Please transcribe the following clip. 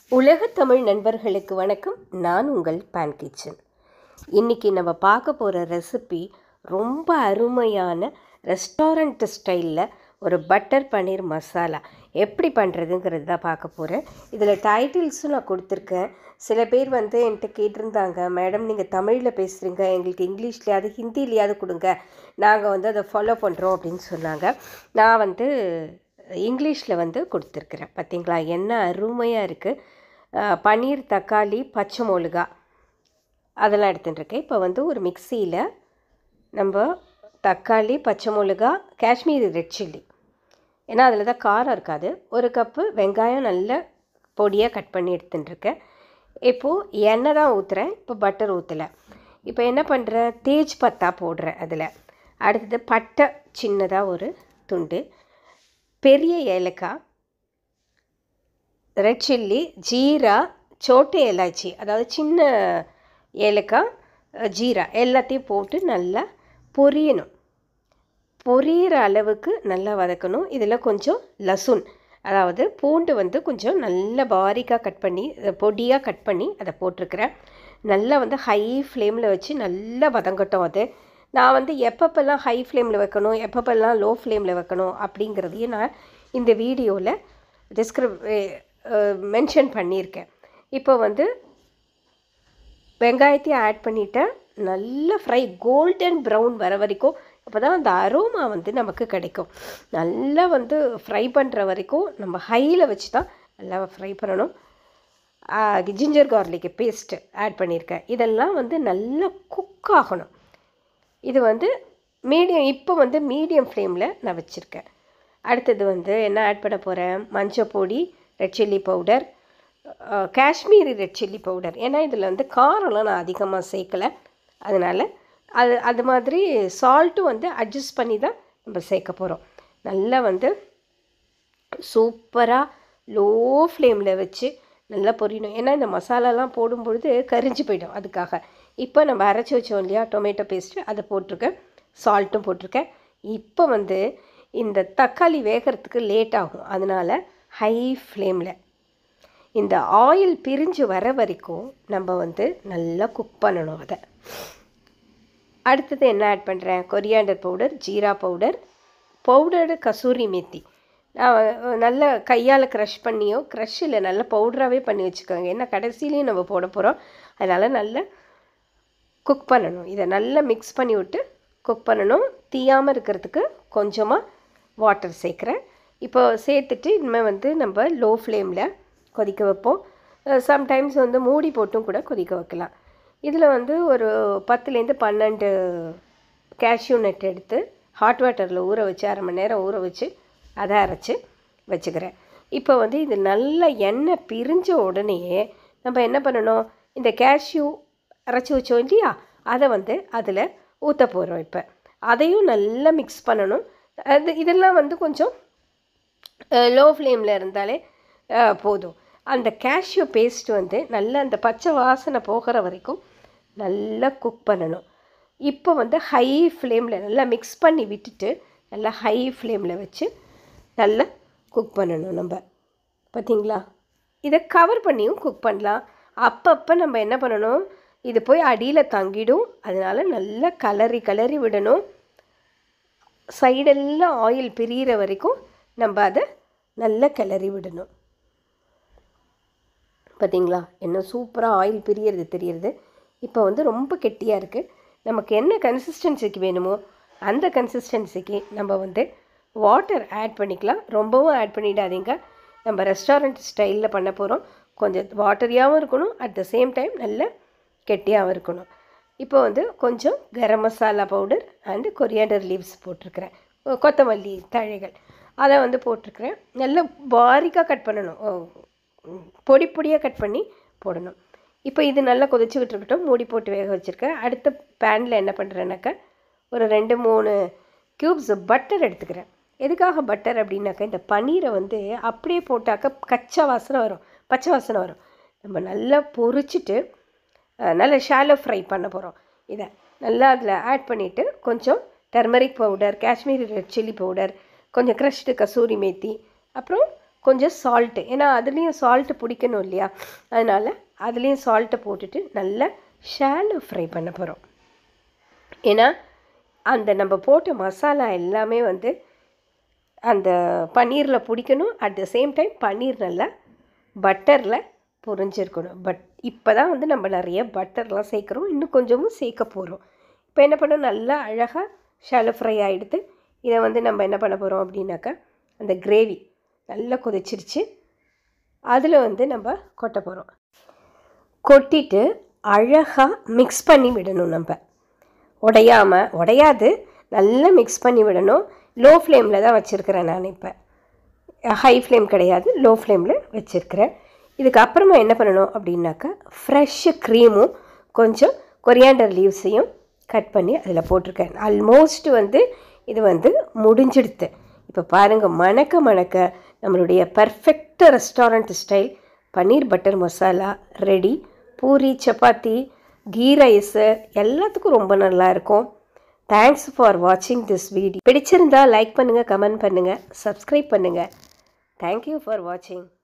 உலகத் தமிழ் நண்பர்களுக்கு வணக்கம் நான் உங்கள் பேன் கிச்சன் இன்றைக்கி நம்ம பார்க்க போகிற ரெசிபி ரொம்ப அருமையான ரெஸ்டாரண்ட் ஸ்டைலில் ஒரு பட்டர் பன்னீர் மசாலா எப்படி பண்ணுறதுங்கிறது தான் பார்க்க போகிறேன் இதில் டைட்டில்ஸும் நான் கொடுத்துருக்கேன் சில பேர் வந்து என்கிட்ட கேட்டிருந்தாங்க மேடம் நீங்கள் தமிழில் பேசுகிறீங்க எங்களுக்கு இங்கிலீஷ்லையாவது ஹிந்திலையாவது கொடுங்க நாங்கள் வந்து அதை ஃபாலோ பண்ணுறோம் அப்படின்னு சொன்னாங்க நான் வந்து இங்கிலீஷில் வந்து கொடுத்துருக்குறேன் பார்த்தீங்களா என்ன அருமையாக இருக்குது பன்னீர் தக்காளி பச்சை மிளகா அதெல்லாம் எடுத்துகிட்டு இருக்கேன் இப்போ வந்து ஒரு மிக்சியில் நம்ம தக்காளி பச்சை மிளகா காஷ்மீரி ரெட் சில்லி ஏன்னா அதில் தான் காரம் இருக்காது ஒரு கப்பு வெங்காயம் நல்ல பொடியாக கட் பண்ணி எடுத்துகிட்டு இருக்கேன் இப்போது எண்ணெய் தான் ஊற்றுறேன் இப்போ பட்டர் ஊற்றலை இப்போ என்ன பண்ணுறேன் தேஜ் பத்தா போடுறேன் அதில் அடுத்தது பட்டை சின்னதாக ஒரு துண்டு பெரிய ஏலக்காய் ரெட் சில்லி ஜீரா சோட்டு ஏலாச்சி அதாவது சின்ன ஏலக்காய் ஜீரா எல்லாத்தையும் போட்டு நல்லா பொரியணும் பொரியிற அளவுக்கு நல்லா வதக்கணும் இதில் கொஞ்சம் லசுன் அதாவது பூண்டு வந்து கொஞ்சம் நல்ல பாரிக்காக கட் பண்ணி பொடியாக கட் பண்ணி அதை போட்டிருக்கிறேன் நல்லா வந்து ஹை ஃப்ளேமில் வச்சு நல்லா வதங்கட்டும் அது நான் வந்து எப்பப்பெல்லாம் ஹை ஃப்ளேமில் வைக்கணும் எப்பப்பெல்லாம் லோ ஃப்ளேமில் வைக்கணும் அப்படிங்கிறதையும் நான் இந்த வீடியோவில் டிஸ்கிரிப் மென்ஷன் பண்ணியிருக்கேன் இப்போ வந்து வெங்காயத்தையும் ஆட் பண்ணிவிட்டேன் நல்ல ஃப்ரை கோல்டன் ப்ரௌன் வர வரைக்கும் அப்போ தான் அந்த அரோமா வந்து நமக்கு கிடைக்கும் நல்லா வந்து ஃப்ரை பண்ணுற வரைக்கும் நம்ம ஹையில் வச்சு தான் நல்லா ஃப்ரை பண்ணணும் ஜிஞ்சர் கார்லிக் பேஸ்ட்டு ஆட் பண்ணியிருக்கேன் இதெல்லாம் வந்து நல்லா குக் ஆகணும் இது வந்து மீடியம் இப்போ வந்து மீடியம் ஃப்ளேமில் நான் வச்சுருக்கேன் அடுத்தது வந்து என்ன ஆட் பண்ண போகிறேன் மஞ்சள் பொடி red chilli powder Kashmiri red chilli powder ஏன்னா இதில் வந்து காரம்லாம் நான் அதிகமாக சேர்க்கலை அதனால் அது அது மாதிரி சால்ட்டும் வந்து அட்ஜஸ்ட் பண்ணி தான் நம்ம சேர்க்க போகிறோம் நல்லா வந்து சூப்பராக லோ ஃப்ளேமில் வச்சு நல்லா பொரியணும் ஏன்னா இந்த மசாலாலாம் போடும்பொழுது கரிஞ்சு போயிடும் அதுக்காக இப்போ நம்ம அரைச்சி வச்சோம் இல்லையா டொமேட்டோ பேஸ்ட்டு அதை போட்டிருக்கேன் சால்ட்டும் போட்டிருக்கேன் இப்போ வந்து இந்த தக்காளி வேகிறதுக்கு லேட் ஆகும் அதனால் ஹை ஃப்ளேமில் இந்த ஆயில் பிரிஞ்சு வர வரைக்கும் நம்ம வந்து நல்லா குக் பண்ணணும் அதை அடுத்தது என்ன ஆட் பண்ணுறேன் coriander powder jeera powder powdered kasuri methi நான் நல்ல கையால் க்ரஷ் பண்ணியோ க்ரஷ் இல்லை நல்ல பவுடராகவே பண்ணி வச்சுக்கோங்க ஏன்னா கடைசிலையும் நம்ம போட போகிறோம் அதனால் நல்லா குக் பண்ணணும் இதை நல்லா மிக்ஸ் பண்ணி விட்டு குக் பண்ணணும் தீயாமல் இருக்கிறதுக்கு கொஞ்சமாக வாட்டர் சேர்க்குறேன் இப்போ சேர்த்துட்டு இனிமேல் வந்து நம்ம லோ ஃப்ளேமில் கொதிக்க வைப்போம் சம்டைம்ஸ் வந்து மூடி போட்டும் கூட கொதிக்க வைக்கலாம் இதில் வந்து ஒரு பத்துலேருந்து பன்னெண்டு கேஷ்யூ நட் எடுத்து ஹாட் வாட்டரில் ஊற வச்சு அரை மணி நேரம் ஊற வச்சு அதை அரைச்சி வச்சுக்கிறேன் இப்போ வந்து இது நல்ல எண்ணெய் பிரிஞ்ச உடனேயே நம்ம என்ன பண்ணணும் இந்த கேஷ்யூ அரைச்சி வச்சோம் இல்லையா அதை வந்து அதில் ஊற்ற போகிறோம் இப்போ அதையும் நல்லா மிக்ஸ் பண்ணணும் அது இதெல்லாம் வந்து கொஞ்சம் லோ ஃப்ளேமில் இருந்தாலே போதும் அந்த கேஷ்யூ பேஸ்ட் வந்து நல்லா அந்த பச்சை வாசனை போகிற வரைக்கும் நல்லா குக் பண்ணணும் இப்போ வந்து ஹை ஃப்ளேமில் நல்லா மிக்ஸ் பண்ணி விட்டுட்டு நல்லா ஹை ஃப்ளேமில் வச்சு நல்லா குக் பண்ணணும் நம்ம பார்த்தீங்களா இதை கவர் பண்ணியும் குக் பண்ணலாம் அப்பப்போ நம்ம என்ன பண்ணணும் இது போய் அடியில் தங்கிடும் அதனால் நல்லா கலரி கலரி விடணும் சைடெல்லாம் ஆயில் பிரிகிற வரைக்கும் நம்ம அதை நல்லா கிளறி விடணும் பார்த்தீங்களா என்ன சூப்பராக ஆயில் பிரியறது தெரியறது இப்போ வந்து ரொம்ப கெட்டியாக இருக்குது நமக்கு என்ன கன்சிஸ்டன்சிக்கு வேணுமோ அந்த கன்சிஸ்டன்சிக்கு நம்ம வந்து வாட்டர் ஆட் பண்ணிக்கலாம் ரொம்பவும் ஆட் பண்ணிடாதீங்க நம்ம ரெஸ்டாரண்ட் ஸ்டைலில் பண்ண போகிறோம் கொஞ்சம் வாட்டரியாகவும் இருக்கணும் அட் த சேம் டைம் நல்ல கெட்டியாகவும் இருக்கணும் இப்போ வந்து கொஞ்சம் garam masala powder and coriander leaves போட்டிருக்கிறேன் கொத்தமல்லி தழைகள் அதை வந்து போட்டிருக்கிறேன் நல்ல பாரிக்காக கட் பண்ணணும் பொடி பொடியாக கட் பண்ணி போடணும் இப்போ இது நல்லா கொதிச்சுக்கிட்டு இருக்கட்டும் மூடி போட்டு வேக வச்சுருக்கேன் அடுத்த பேனில் என்ன பண்ணுறேன்னாக்கா ஒரு ரெண்டு மூணு க்யூப்ஸ் பட்டர் எடுத்துக்கிறேன் எதுக்காக பட்டர் அப்படின்னாக்கா இந்த பன்னீரை வந்து அப்படியே போட்டாக்கா கச்சா வாசனை வரும் பச்சை வாசனை வரும் நம்ம நல்லா பொரிச்சிட்டு நல்லா ஷாலோ ஃப்ரை பண்ண போகிறோம் இதை நல்லா அதில் ஆட் பண்ணிவிட்டு கொஞ்சம் turmeric powder Kashmiri red chilli powder கொஞ்சம் க்ரஷ்டு கசூரி மேத்தி அப்புறம் கொஞ்சம் சால்ட்டு ஏன்னா அதுலேயும் சால்ட்டு பிடிக்கணும் இல்லையா அதனால் அதுலேயும் சால்ட்டை போட்டுட்டு நல்லா ஷாலோ ஃப்ரை பண்ண போகிறோம் ஏன்னா அந்த நம்ம போட்ட மசாலா எல்லாமே வந்து அந்த பன்னீரில் பிடிக்கணும் at the same time paneer நல்லா பட்டரில் பொரிஞ்சிருக்கணும் பட் இப்போ தான் வந்து நம்ம நிறைய பட்டர்லாம் சேர்க்குறோம் இன்னும் கொஞ்சமும் சேர்க்க போகிறோம் இப்போ என்ன பண்ணோம் நல்லா அழகாக ஷாலோ ஃப்ரை ஆகிடுது இதை வந்து நம்ம என்ன பண்ண போகிறோம் அப்படின்னாக்கா அந்த கிரேவி நல்லா கொதிச்சிருச்சு அதில் வந்து நம்ம கொட்ட போகிறோம் கொட்டிட்டு அழகாக மிக்ஸ் பண்ணி விடணும் நம்ம உடையாமல் உடையாது நல்லா மிக்ஸ் பண்ணி விடணும் லோ ஃப்ளேமில் தான் வச்சுருக்கிறேன் நான் இப்போ ஹை ஃப்ளேம் கிடையாது லோ ஃப்ளேமில் வச்சுருக்கிறேன் இதுக்கு அப்புறமா என்ன பண்ணணும் அப்படின்னாக்கா ஃப்ரெஷ்ஷு க்ரீமும் கொஞ்சம் கொரியாண்டர் லீவ்ஸையும் கட் பண்ணி அதில் போட்டிருக்கேன் ஆல்மோஸ்ட் வந்து இது வந்து முடிஞ்சிடுது இப்போ பாருங்கள் மணக்க மணக்க நம்மளுடைய perfect restaurant style paneer butter masala ready puri chapati ghee rice எல்லாத்துக்கும் ரொம்ப நல்லா இருக்கும் தேங்க்ஸ் ஃபார் வாட்சிங் திஸ் வீடியோ பிடிச்சிருந்தா லைக் பண்ணுங்கள் கமெண்ட் பண்ணுங்கள் சப்ஸ்கிரைப் பண்ணுங்கள் தேங்க்யூ ஃபார் வாட்சிங்